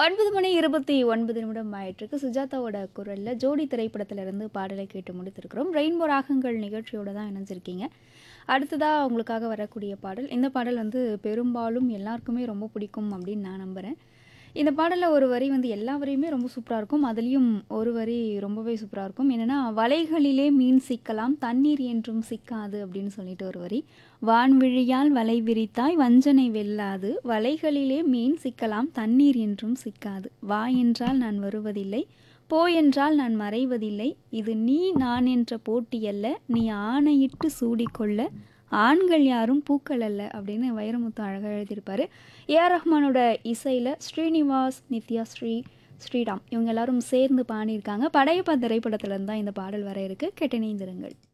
ஒன்பது மணி இருபத்தி ஒன்பது நிமிடம் ஆயிட்டிருக்கு சுஜாதாவோட குரலில் ஜோடி திரைப்படத்திலிருந்து பாடலை கேட்டு முடித்திருக்கிறோம் ரெயின்போ ராகங்கள் நிகழ்ச்சியோட தான் இணைஞ்சிருக்கீங்க அடுத்ததாக உங்களுக்காக வரக்கூடிய பாடல் இந்த பாடல் வந்து பெரும்பாலும் எல்லாருக்குமே ரொம்ப பிடிக்கும் அப்படின்னு நான் நம்புகிறேன் இந்த பாடலில் ஒரு வரி வந்து எல்லா வரியுமே ரொம்ப சூப்பராக இருக்கும் அதுலேயும் ஒரு வரி ரொம்பவே சூப்பராக இருக்கும் என்னென்னா வலைகளிலே மீன் சிக்கலாம் தண்ணீர் என்றும் சிக்காது அப்படின்னு சொல்லிட்டு ஒரு வரி வான்விழியால் வலை விரித்தாய் வஞ்சனை வெல்லாது வலைகளிலே மீன் சிக்கலாம் தண்ணீர் என்றும் சிக்காது வா என்றால் நான் வருவதில்லை போ என்றால் நான் மறைவதில்லை இது நீ நான் என்ற போட்டியல்ல நீ ஆணையிட்டு சூடிக்கொள்ள ஆண்கள் யாரும் பூக்கள் அல்ல அப்படின்னு வைரமுத்து அழகாக எழுதியிருப்பார் ஏஆர் ரஹ்மானோட இசையில் ஸ்ரீனிவாஸ் நித்யா ஸ்ரீ ஸ்ரீராம் இவங்க எல்லாரும் சேர்ந்து பாடியிருக்காங்க படையப்பா திரைப்படத்துலேருந்து தான் இந்த பாடல் வர இருக்கு கேட்டிணைந்திருங்கள்